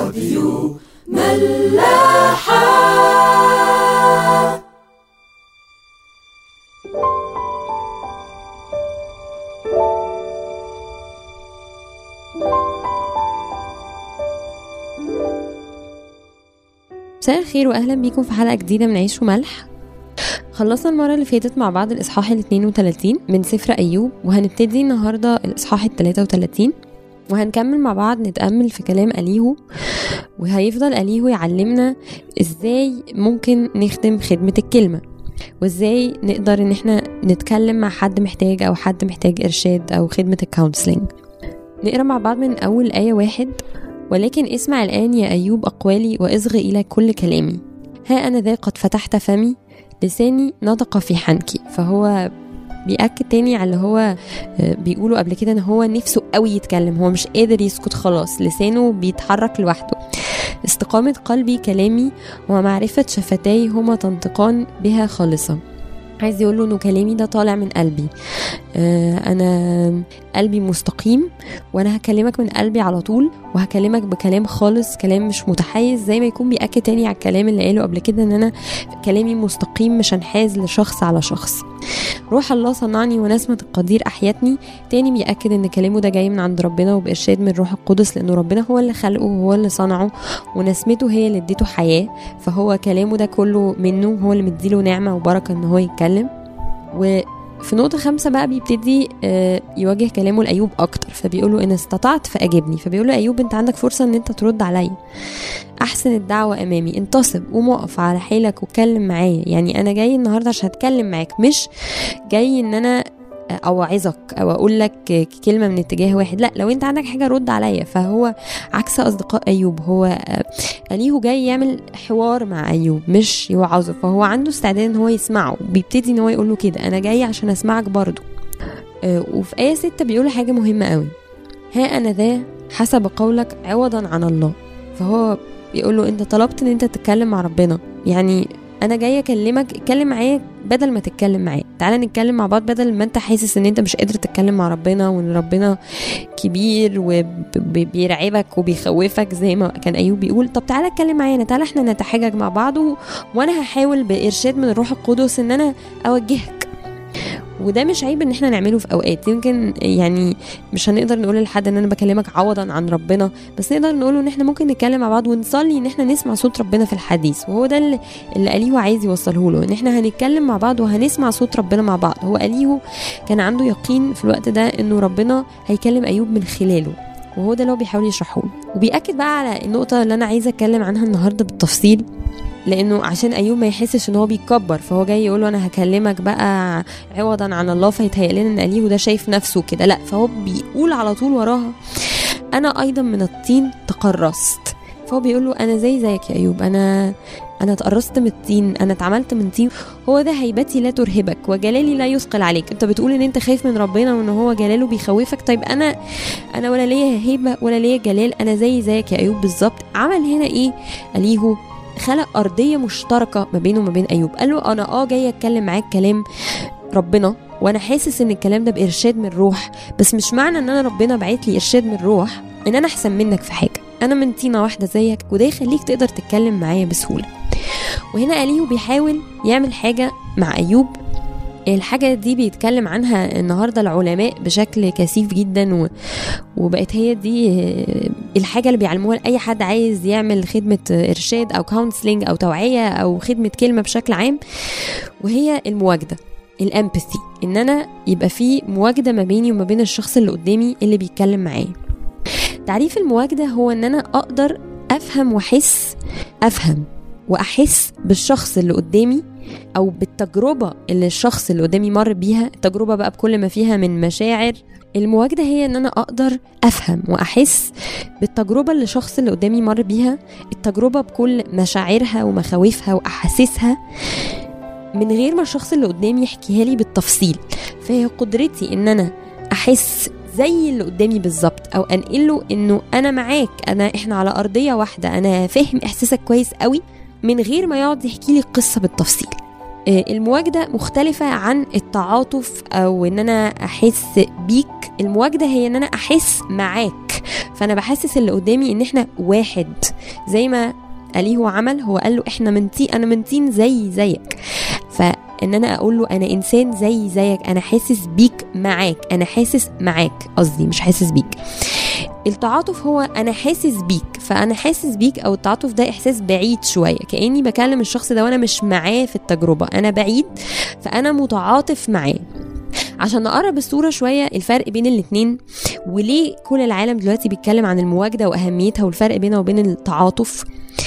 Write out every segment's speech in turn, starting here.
راديو ملاحة مساء الخير واهلا بيكم في حلقه جديده من عيش وملح خلصنا المرة اللي فاتت مع بعض الإصحاح ال 32 من سفر أيوب وهنبتدي النهاردة الإصحاح ال 33 وهنكمل مع بعض نتأمل في كلام أليهو وهيفضل أليهو يعلمنا إزاي ممكن نخدم خدمة الكلمة وإزاي نقدر إن إحنا نتكلم مع حد محتاج أو حد محتاج إرشاد أو خدمة الكونسلنج نقرأ مع بعض من أول آية واحد ولكن اسمع الآن يا أيوب أقوالي وإصغ إلى كل كلامي ها أنا ذا قد فتحت فمي لساني نطق في حنكي فهو بيأكد تاني على اللي هو بيقوله قبل كده ان هو نفسه قوي يتكلم هو مش قادر يسكت خلاص لسانه بيتحرك لوحده استقامة قلبي كلامي ومعرفة شفتاي هما تنطقان بها خالصة عايز يقول له انه كلامي ده طالع من قلبي آه انا قلبي مستقيم وانا هكلمك من قلبي على طول وهكلمك بكلام خالص كلام مش متحيز زي ما يكون بيأكد تاني على الكلام اللي قاله قبل كده ان انا كلامي مستقيم مش هنحاز لشخص على شخص روح الله صنعني ونسمة القدير أحيتني تاني بيأكد إن كلامه ده جاي من عند ربنا وبإرشاد من روح القدس لأنه ربنا هو اللي خلقه وهو اللي صنعه ونسمته هي اللي اديته حياة فهو كلامه ده كله منه هو اللي مديله نعمة وبركة إن هو يتكلم و في نقطة خمسة بقى بيبتدي يواجه كلامه لأيوب أكتر فبيقوله إن استطعت فأجبني فبيقوله أيوب أنت عندك فرصة إن أنت ترد عليا أحسن الدعوة أمامي انتصب قوم اقف على حيلك واتكلم معايا يعني أنا جاي النهاردة عشان أتكلم معاك مش جاي إن أنا اوعظك او اقول لك كلمه من اتجاه واحد لا لو انت عندك حاجه رد عليا فهو عكس اصدقاء ايوب هو اليهو جاي يعمل حوار مع ايوب مش يوعظه فهو عنده استعداد ان هو يسمعه بيبتدي ان هو يقول له كده انا جاي عشان اسمعك برضه وفي ايه ستة بيقول حاجه مهمه قوي ها انا ذا حسب قولك عوضا عن الله فهو بيقول له انت طلبت ان انت تتكلم مع ربنا يعني انا جاي اكلمك اتكلم معايا بدل ما تتكلم معايا تعالى نتكلم مع بعض بدل ما انت حاسس ان انت مش قادر تتكلم مع ربنا وان ربنا كبير وبيرعبك وبيخوفك زي ما كان ايوب بيقول طب تعالى اتكلم معايا تعالى احنا نتحاجج مع بعض و... وانا هحاول بارشاد من الروح القدس ان انا اوجهك وده مش عيب ان احنا نعمله في اوقات يمكن يعني مش هنقدر نقول لحد ان انا بكلمك عوضا عن ربنا بس نقدر نقوله ان احنا ممكن نتكلم مع بعض ونصلي ان احنا نسمع صوت ربنا في الحديث وهو ده اللي, اللي اليهو عايز يوصله له ان احنا هنتكلم مع بعض وهنسمع صوت ربنا مع بعض هو اليهو كان عنده يقين في الوقت ده انه ربنا هيكلم ايوب من خلاله وهو ده اللي هو بيحاول يشرحه له وبيأكد بقى على النقطة اللي أنا عايزة أتكلم عنها النهاردة بالتفصيل لانه عشان ايوب ما يحسش ان هو بيتكبر فهو جاي يقول له انا هكلمك بقى عوضا عن الله فيتهيأ لنا ان اليهو ده شايف نفسه كده لا فهو بيقول على طول وراها انا ايضا من الطين تقرصت فهو بيقول له انا زي زيك يا ايوب انا انا اتقرصت من الطين انا اتعملت من طين هو ده هيبتي لا ترهبك وجلالي لا يثقل عليك انت بتقول ان انت خايف من ربنا وان هو جلاله بيخوفك طيب انا انا ولا ليا هيبه ولا ليا جلال انا زي زيك يا ايوب بالظبط عمل هنا ايه اليهو خلق ارضيه مشتركه ما بينه وما بين ايوب قال له انا اه جاي اتكلم معاك كلام ربنا وانا حاسس ان الكلام ده بارشاد من روح بس مش معنى ان انا ربنا بعت لي ارشاد من روح ان انا احسن منك في حاجه انا من طينه واحده زيك وده يخليك تقدر تتكلم معايا بسهوله وهنا اليهو بيحاول يعمل حاجه مع ايوب الحاجة دي بيتكلم عنها النهاردة العلماء بشكل كثيف جدا و... وبقت هي دي الحاجة اللي بيعلموها لأي حد عايز يعمل خدمة إرشاد أو كونسلنج أو توعية أو خدمة كلمة بشكل عام وهي المواجدة الامباثي ان انا يبقى في مواجده ما بيني وما بين الشخص اللي قدامي اللي بيتكلم معايا تعريف المواجده هو ان انا اقدر افهم واحس افهم واحس بالشخص اللي قدامي او بالتجربه اللي الشخص اللي قدامي مر بيها التجربه بقى بكل ما فيها من مشاعر المواجده هي ان انا اقدر افهم واحس بالتجربه اللي الشخص اللي قدامي مر بيها التجربه بكل مشاعرها ومخاوفها واحاسيسها من غير ما الشخص اللي قدامي يحكيها لي بالتفصيل فهي قدرتي ان انا احس زي اللي قدامي بالظبط او انقله انه انا معاك انا احنا على ارضيه واحده انا فاهم احساسك كويس قوي من غير ما يقعد يحكي لي القصه بالتفصيل المواجدة مختلفة عن التعاطف أو إن أنا أحس بيك المواجدة هي إن أنا أحس معاك فانا بحسس اللي قدامي ان احنا واحد زي ما اليه عمل هو قال له احنا من طين انا من طين زي زيك فان انا اقول له انا انسان زي زيك انا حاسس بيك معاك انا حاسس معاك قصدي مش حاسس بيك التعاطف هو انا حاسس بيك فانا حاسس بيك او التعاطف ده احساس بعيد شويه كاني بكلم الشخص ده وانا مش معاه في التجربه انا بعيد فانا متعاطف معاه عشان نقرب الصورة شوية الفرق بين الاتنين وليه كل العالم دلوقتي بيتكلم عن المواجدة وأهميتها والفرق بينها وبين التعاطف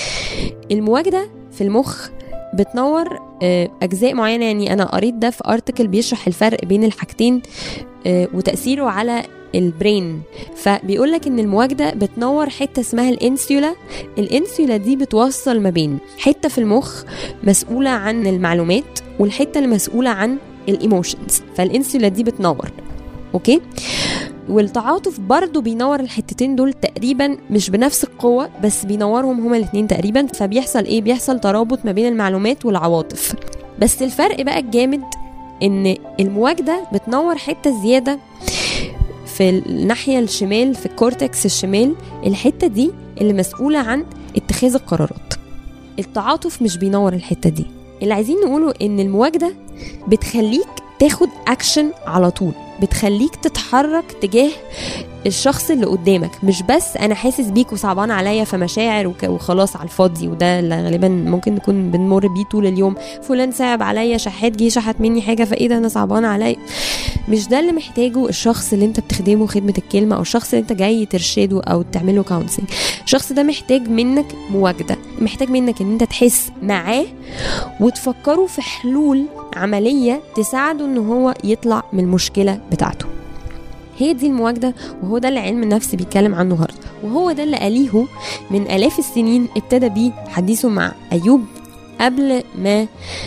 المواجدة في المخ بتنور آه، أجزاء معينة يعني أنا قريت ده في أرتكل بيشرح الفرق بين الحاجتين آه، وتأثيره على البرين فبيقول لك ان المواجده بتنور حته اسمها الانسيولا الانسيولا دي بتوصل ما بين حته في المخ مسؤوله عن المعلومات والحته اللي مسؤوله عن الايموشنز فالانسولا دي بتنور اوكي والتعاطف برضو بينور الحتتين دول تقريبا مش بنفس القوة بس بينورهم هما الاتنين تقريبا فبيحصل ايه بيحصل ترابط ما بين المعلومات والعواطف بس الفرق بقى الجامد ان المواجدة بتنور حتة زيادة في الناحية الشمال في الكورتكس الشمال الحتة دي اللي مسؤولة عن اتخاذ القرارات التعاطف مش بينور الحتة دي اللي عايزين نقوله ان المواجدة بتخليك تاخد اكشن على طول بتخليك تتحرك تجاه الشخص اللي قدامك مش بس انا حاسس بيك وصعبان عليا فمشاعر وك- وخلاص على الفاضي وده اللي غالبا ممكن نكون بنمر بيه طول اليوم فلان صعب عليا شحات جه شحت مني حاجه فايه ده انا صعبان عليا مش ده اللي محتاجه الشخص اللي انت بتخدمه خدمه الكلمه او الشخص اللي انت جاي ترشده او تعمله كونسلنج الشخص ده محتاج منك مواجده محتاج منك ان انت تحس معاه وتفكروا في حلول عمليه تساعده ان هو يطلع من المشكله بتاعته هي دي المواجده وهو ده اللي علم النفس بيتكلم عنه النهارده وهو ده اللي أليهو من آلاف السنين ابتدى بيه حديثه مع أيوب قبل ما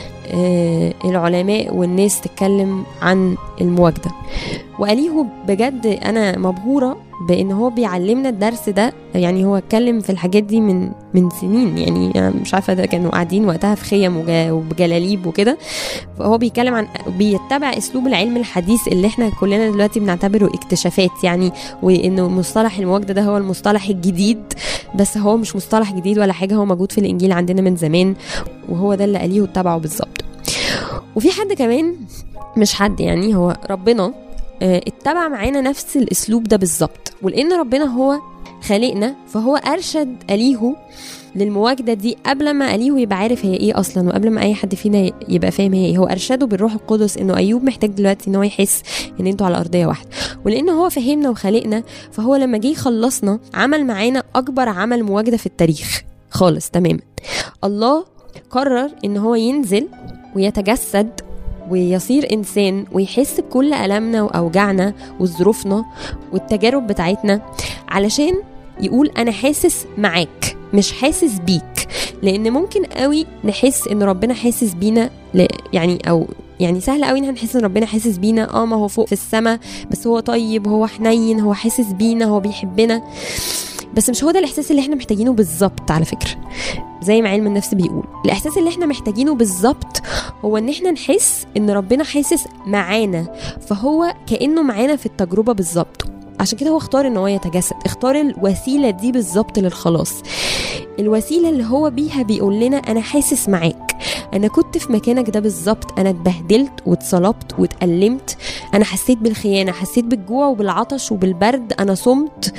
آه، العلماء والناس تتكلم عن المواجده وأليهو بجد أنا مبهورة بإن هو بيعلمنا الدرس ده يعني هو اتكلم في الحاجات دي من من سنين يعني أنا مش عارفة ده كانوا قاعدين وقتها في خيم وجا- وبجلاليب وكده فهو بيتكلم عن بيتبع أسلوب العلم الحديث اللي احنا كلنا دلوقتي بنعتبره اكتشافات يعني وإنه مصطلح المواجدة ده هو المصطلح الجديد بس هو مش مصطلح جديد ولا حاجة هو موجود في الإنجيل عندنا من زمان وهو ده اللي أليه اتبعه بالظبط وفي حد كمان مش حد يعني هو ربنا آه، اتبع معانا نفس الاسلوب ده بالظبط ولان ربنا هو خالقنا فهو ارشد اليهو للمواجده دي قبل ما اليهو يبقى عارف هي ايه اصلا وقبل ما اي حد فينا يبقى فاهم هي ايه هو ارشده بالروح القدس انه ايوب محتاج دلوقتي ان هو يحس ان انتوا على ارضيه واحده ولان هو فهمنا وخلقنا فهو لما جه يخلصنا عمل معانا اكبر عمل مواجده في التاريخ خالص تماما الله قرر ان هو ينزل ويتجسد ويصير انسان ويحس بكل المنا واوجاعنا وظروفنا والتجارب بتاعتنا علشان يقول انا حاسس معاك مش حاسس بيك لان ممكن قوي نحس ان ربنا حاسس بينا ل- يعني او يعني سهل قوي ان احنا نحس ان ربنا حاسس بينا اه ما هو فوق في السماء بس هو طيب هو حنين هو حاسس بينا هو بيحبنا بس مش هو ده الاحساس اللي احنا محتاجينه بالظبط على فكره زي ما علم النفس بيقول الاحساس اللي احنا محتاجينه بالظبط هو ان احنا نحس ان ربنا حاسس معانا فهو كانه معانا في التجربه بالظبط عشان كده هو اختار ان هو يتجسد اختار الوسيله دي بالظبط للخلاص الوسيله اللي هو بيها بيقول لنا انا حاسس معاك انا كنت في مكانك ده بالظبط انا اتبهدلت واتصلبت واتألمت انا حسيت بالخيانه حسيت بالجوع وبالعطش وبالبرد انا صمت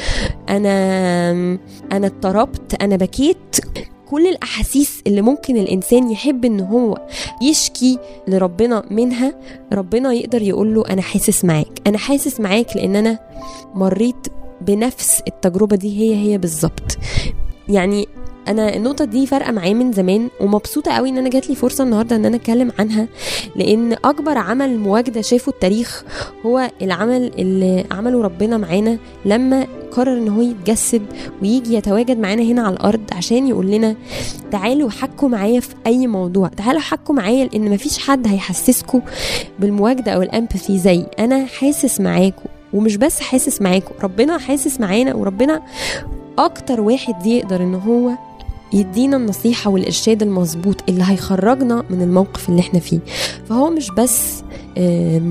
انا انا اضطربت انا بكيت كل الاحاسيس اللي ممكن الانسان يحب ان هو يشكي لربنا منها ربنا يقدر يقول له انا حاسس معاك انا حاسس معاك لان انا مريت بنفس التجربه دي هي هي بالظبط يعني انا النقطه دي فارقه معايا من زمان ومبسوطه قوي ان انا جات لي فرصه النهارده ان انا اتكلم عنها لان اكبر عمل مواجده شافه التاريخ هو العمل اللي عمله ربنا معانا لما قرر ان هو يتجسد ويجي يتواجد معانا هنا على الارض عشان يقول لنا تعالوا حكوا معايا في اي موضوع تعالوا حكوا معايا لان مفيش حد هيحسسكم بالمواجده او الامباثي زي انا حاسس معاكم ومش بس حاسس معاكم ربنا حاسس معانا وربنا اكتر واحد يقدر ان هو يدينا النصيحة والإرشاد المظبوط اللي هيخرجنا من الموقف اللي احنا فيه فهو مش بس آم،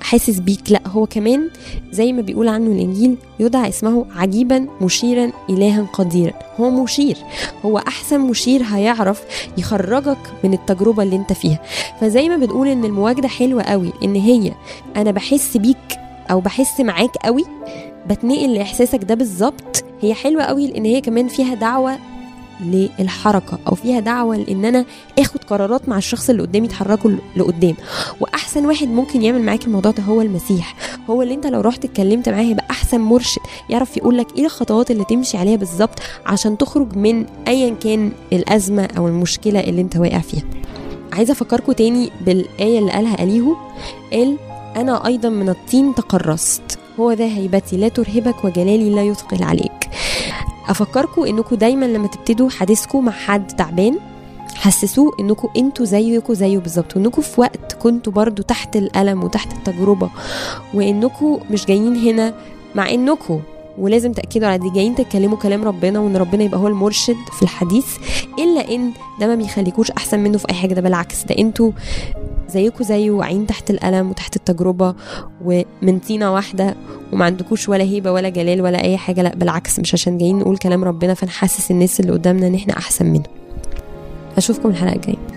حاسس بيك لا هو كمان زي ما بيقول عنه الانجيل يدعى اسمه عجيبا مشيرا الها قديرا هو مشير هو احسن مشير هيعرف يخرجك من التجربه اللي انت فيها فزي ما بنقول ان المواجده حلوه قوي ان هي انا بحس بيك او بحس معاك قوي بتنقل لاحساسك ده بالظبط هي حلوه قوي لان هي كمان فيها دعوه للحركه او فيها دعوه لان انا اخد قرارات مع الشخص اللي قدامي يتحركوا لقدام واحسن واحد ممكن يعمل معاك الموضوع ده هو المسيح هو اللي انت لو رحت اتكلمت معاه هيبقى احسن مرشد يعرف يقول لك ايه الخطوات اللي تمشي عليها بالظبط عشان تخرج من ايا كان الازمه او المشكله اللي انت واقع فيها عايزه افكركم تاني بالايه اللي قالها اليهو قال انا ايضا من الطين تقرصت هو ذا هيبتي لا ترهبك وجلالي لا يثقل عليك افكركم انكم دايما لما تبتدوا حديثكم مع حد تعبان حسسوه انكم انتوا زيكم زيه بالظبط وانكم في وقت كنتوا برضو تحت الالم وتحت التجربه وانكم مش جايين هنا مع انكم ولازم تاكدوا على دي جايين تتكلموا كلام ربنا وان ربنا يبقى هو المرشد في الحديث الا ان ده ما بيخليكوش احسن منه في اي حاجه ده بالعكس ده انتوا زيكم زيه واقعين تحت الالم وتحت التجربه ومن طينه واحده وما عندكوش ولا هيبه ولا جلال ولا اي حاجه لا بالعكس مش عشان جايين نقول كلام ربنا فنحسس الناس اللي قدامنا ان احنا احسن منه اشوفكم الحلقه الجايه